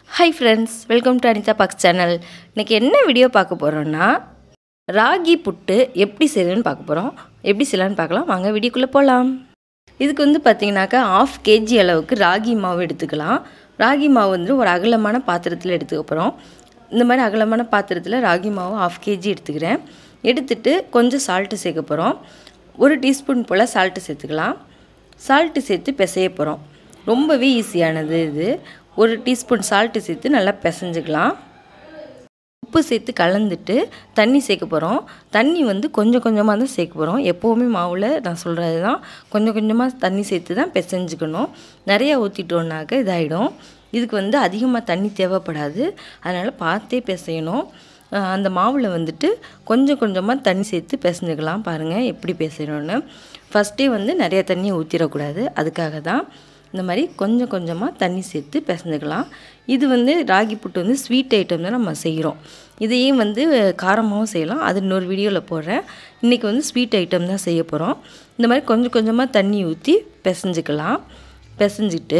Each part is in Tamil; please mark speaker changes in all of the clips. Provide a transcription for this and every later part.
Speaker 1: hi friends welcome to Anitha box channel இன்றைக்கி என்ன வீடியோ பார்க்க போகிறோன்னா ராகி புட்டு எப்படி செய்யணும்னு பார்க்க போகிறோம் எப்படி செய்யலான்னு பார்க்கலாம் வாங்க வீடியோக்குள்ளே போகலாம் இதுக்கு வந்து பார்த்தீங்கன்னாக்கா ஆஃப் கேஜி அளவுக்கு ராகி மாவு எடுத்துக்கலாம் ராகி மாவு வந்து ஒரு அகலமான பாத்திரத்தில் எடுத்துக்க போகிறோம் இந்த மாதிரி அகலமான பாத்திரத்தில் ராகி மாவு ஆஃப் கேஜி எடுத்துக்கிறேன் எடுத்துட்டு கொஞ்சம் சால்ட்டு சேர்க்க போகிறோம் ஒரு டீஸ்பூன் போல் சால்ட்டு சேர்த்துக்கலாம் சால்ட்டு சேர்த்து பிசைய போகிறோம் ரொம்பவே ஈஸியானது இது ஒரு டீஸ்பூன் சால்ட்டு சேர்த்து நல்லா பிசைஞ்சுக்கலாம் உப்பு சேர்த்து கலந்துட்டு தண்ணி சேர்க்க போகிறோம் தண்ணி வந்து கொஞ்சம் கொஞ்சமாக தான் சேர்க்க போகிறோம் எப்போவுமே மாவில் நான் சொல்கிறது தான் கொஞ்சம் கொஞ்சமாக தண்ணி சேர்த்து தான் பிசைஞ்சுக்கணும் நிறையா ஊற்றிட்டோன்னாக்க இதாகிடும் இதுக்கு வந்து அதிகமாக தண்ணி தேவைப்படாது அதனால் பார்த்தே பிசையணும் அஹ் அந்த மாவில் வந்துட்டு கொஞ்சம் கொஞ்சமாக தண்ணி சேர்த்து பிசைஞ்சுக்கலாம் பாருங்கள் எப்படி பிசையணும்னு ஃபஸ்ட்டே வந்து நிறைய தண்ணியை ஊற்றிடக்கூடாது அதுக்காக தான் இந்த மாதிரி கொஞ்சம் கொஞ்சமாக தண்ணி சேர்த்து பிசைஞ்சுக்கலாம் இது வந்து ராகி புட்டு வந்து ஸ்வீட் ஐட்டம் தான் நம்ம செய்கிறோம் இதையும் வந்து காரமாகவும் செய்யலாம் அது இன்னொரு வீடியோவில் போடுறேன் இன்றைக்கி வந்து ஸ்வீட் ஐட்டம் தான் செய்ய போகிறோம் இந்த மாதிரி கொஞ்சம் கொஞ்சமாக தண்ணி ஊற்றி பிசைஞ்சுக்கலாம் பிசைஞ்சிட்டு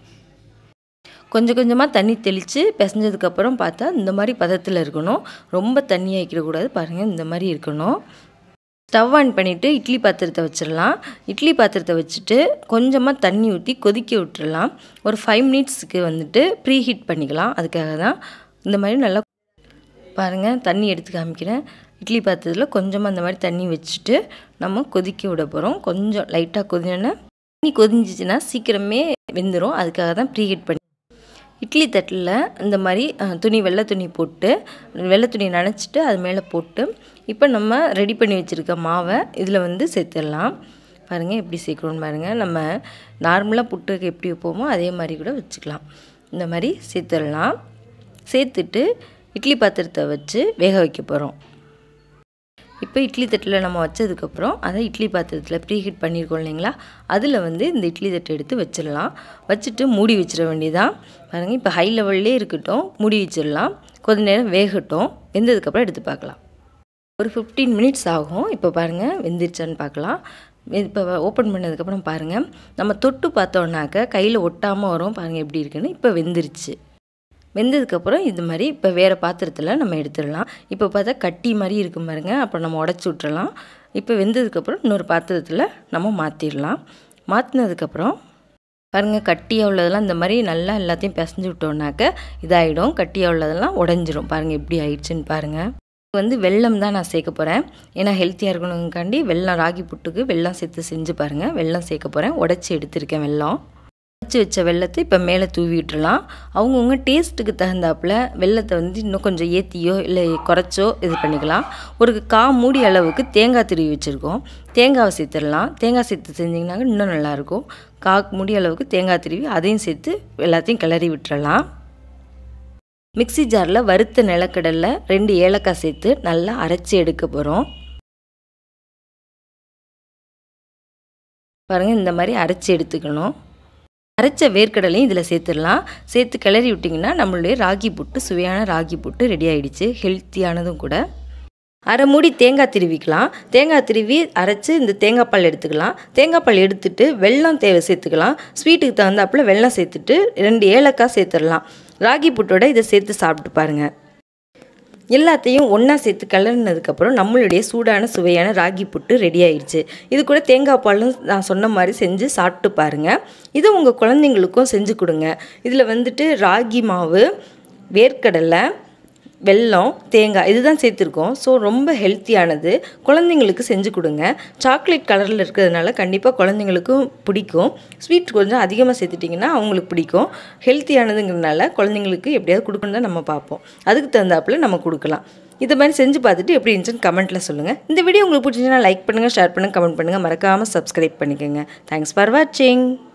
Speaker 1: கொஞ்சம் கொஞ்சமாக தண்ணி தெளித்து பிசைஞ்சதுக்கப்புறம் பார்த்தா இந்த மாதிரி பதத்தில் இருக்கணும் ரொம்ப தண்ணி ஆக்கிடக்கூடாது பாருங்கள் இந்த மாதிரி இருக்கணும் ஸ்டவ் ஆன் பண்ணிவிட்டு இட்லி பாத்திரத்தை வச்சிடலாம் இட்லி பாத்திரத்தை வச்சுட்டு கொஞ்சமாக தண்ணி ஊற்றி கொதிக்க விட்டுறலாம் ஒரு ஃபைவ் மினிட்ஸுக்கு வந்துட்டு ப்ரீ ஹீட் பண்ணிக்கலாம் அதுக்காக தான் இந்த மாதிரி நல்லா பாருங்கள் தண்ணி எடுத்து காமிக்கிறேன் இட்லி பாத்திரத்தில் கொஞ்சமாக இந்த மாதிரி தண்ணி வச்சுட்டு நம்ம கொதிக்க விட போகிறோம் கொஞ்சம் லைட்டாக கொதினோன்னா தண்ணி கொதிஞ்சிச்சின்னா சீக்கிரமே வெந்துடும் அதுக்காக தான் ப்ரீ ஹீட் பண்ணி இட்லி தட்டில் இந்த மாதிரி அஹ், துணி வெள்ளை துணி போட்டு வெள்ளை துணி நனைச்சிட்டு அது மேலே போட்டு இப்போ நம்ம ரெடி பண்ணி வச்சுருக்க மாவை இதில் வந்து சேர்த்துடலாம் பாருங்கள் எப்படி சேர்க்கணும்னு பாருங்கள் நம்ம நார்மலாக புட்டுக்கு எப்படி வைப்போமோ அதே மாதிரி கூட வச்சுக்கலாம் இந்த மாதிரி சேர்த்துடலாம் சேர்த்துட்டு இட்லி பாத்திரத்தை வச்சு வேக வைக்க போகிறோம் இப்போ இட்லி தட்டில் நம்ம வச்சதுக்கப்புறம் அதை இட்லி பாத்திரத்தில் ப்ரீ ஹீட் பண்ணியிருக்கோம் இல்லைங்களா அதில் வந்து இந்த இட்லி தட்டை எடுத்து வச்சிடலாம் வச்சுட்டு மூடி வச்சிட வேண்டியதான் பாருங்கள் இப்போ ஹை லெவல்லே இருக்கட்டும் மூடி வச்சிடலாம் கொஞ்ச நேரம் வேகட்டும் வெந்ததுக்கப்புறம் எடுத்து பார்க்கலாம் ஒரு ஃபிஃப்டீன் மினிட்ஸ் ஆகும் இப்போ பாருங்கள் வெந்துருச்சான்னு பார்க்கலாம் இப்போ ஓப்பன் பண்ணதுக்கப்புறம் பாருங்கள் நம்ம தொட்டு பார்த்தோன்னாக்க கையில் ஒட்டாமல் வரும் பாருங்கள் எப்படி இருக்குன்னு இப்போ வெந்துருச்சு வெந்ததுக்கப்புறம் இது மாதிரி இப்போ வேறு பாத்திரத்தில் நம்ம எடுத்துடலாம் இப்போ பார்த்தா கட்டி மாதிரி இருக்கும் பாருங்க அப்புறம் நம்ம உடச்சி விட்டுறலாம் இப்போ வெந்ததுக்கப்புறம் இன்னொரு பாத்திரத்தில் நம்ம மாற்றிடலாம் மாற்றினதுக்கப்புறம் பாருங்கள் கட்டியாக உள்ளதெல்லாம் இந்த மாதிரி நல்லா எல்லாத்தையும் பிசைஞ்சு விட்டோம்னாக்க இதாகிடும் கட்டியாக உள்ளதெல்லாம் உடஞ்சிரும் பாருங்கள் எப்படி ஆயிடுச்சுன்னு பாருங்கள் வந்து வெல்லம் தான் நான் சேர்க்க போகிறேன் ஏன்னா ஹெல்த்தியாக இருக்கணுங்காண்டி வெல்லம் ராகி புட்டுக்கு வெல்லம் சேர்த்து செஞ்சு பாருங்கள் வெல்லம் சேர்க்க போகிறேன் உடச்சி எடுத்திருக்கேன் வெல்லம் உடச்சி வச்ச வெள்ளத்தை இப்போ மேலே தூவி விட்டுறலாம் அவங்கவுங்க டேஸ்ட்டுக்கு தகுந்தாப்புல வெள்ளத்தை வந்து இன்னும் கொஞ்சம் ஏற்றியோ இல்லை குறைச்சோ இது பண்ணிக்கலாம் ஒரு கா மூடி அளவுக்கு தேங்காய் துருவி வச்சுருக்கோம் தேங்காவை சேர்த்துடலாம் தேங்காய் சேர்த்து செஞ்சிங்கனாக்க இன்னும் நல்லாயிருக்கும் கா மூடி அளவுக்கு தேங்காய் துருவி அதையும் சேர்த்து எல்லாத்தையும் கிளறி விட்டுறலாம் மிக்ஸி ஜாரில் வறுத்த நிலக்கடலை ரெண்டு ஏலக்காய் சேர்த்து நல்லா அரைச்சி எடுக்க போகிறோம் பாருங்கள் இந்த மாதிரி அரைச்சி எடுத்துக்கணும் அரைச்ச வேர்க்கடலையும் இதில் சேர்த்துடலாம் சேர்த்து கிளறி விட்டிங்கன்னா நம்மளுடைய ராகி புட்டு சுவையான ராகி புட்டு ரெடி ஆயிடுச்சு ஹெல்த்தியானதும் கூட அரை மூடி தேங்காய் திருவிக்கலாம் தேங்காய் திருவி அரைச்சி இந்த தேங்காய் பால் எடுத்துக்கலாம் தேங்காய் பால் எடுத்துட்டு வெல்லம் தேவை சேர்த்துக்கலாம் ஸ்வீட்டுக்கு தகுந்தாப்புல வெல்லம் சேர்த்துட்டு ரெண்டு ஏலக்காய் சேர்த்துடலாம் ராகி புட்டோட இதை சேர்த்து சாப்பிட்டு பாருங்கள் எல்லாத்தையும் ஒன்றா சேர்த்து கலர்னதுக்கப்புறம் நம்மளுடைய சூடான சுவையான ராகி புட்டு ரெடி ஆயிடுச்சு இது கூட தேங்காய் பாலும் நான் சொன்ன மாதிரி செஞ்சு சாப்பிட்டு பாருங்கள் இதை உங்கள் குழந்தைங்களுக்கும் செஞ்சு கொடுங்க இதில் வந்துட்டு ராகி மாவு வேர்க்கடலை வெல்லம் தேங்காய் இதுதான் சேர்த்துருக்கோம் ஸோ ரொம்ப ஹெல்த்தியானது குழந்தைங்களுக்கு செஞ்சு கொடுங்க சாக்லேட் கலரில் இருக்கிறதுனால கண்டிப்பாக குழந்தைங்களுக்கும் பிடிக்கும் ஸ்வீட் கொஞ்சம் அதிகமாக சேர்த்துட்டிங்கன்னா அவங்களுக்கு பிடிக்கும் ஹெல்த்தியானதுங்கிறதுனால குழந்தைங்களுக்கு எப்படியாவது கொடுக்கணும் தான் நம்ம பார்ப்போம் அதுக்கு தகுந்தாப்புல நம்ம கொடுக்கலாம் இது மாதிரி செஞ்சு பார்த்துட்டு எப்படி இருந்துச்சுன்னு கமெண்ட்டில் சொல்லுங்கள் இந்த வீடியோ உங்களுக்கு பிடிச்சிருந்துச்சுன்னா லைக் பண்ணுங்கள் ஷேர் பண்ணுங்கள் கமெண்ட் பண்ணுங்கள் மறக்காமல் சப்ஸ்கிரைப் பண்ணிக்கோங்க தேங்க்ஸ் ஃபார் வாட்சிங்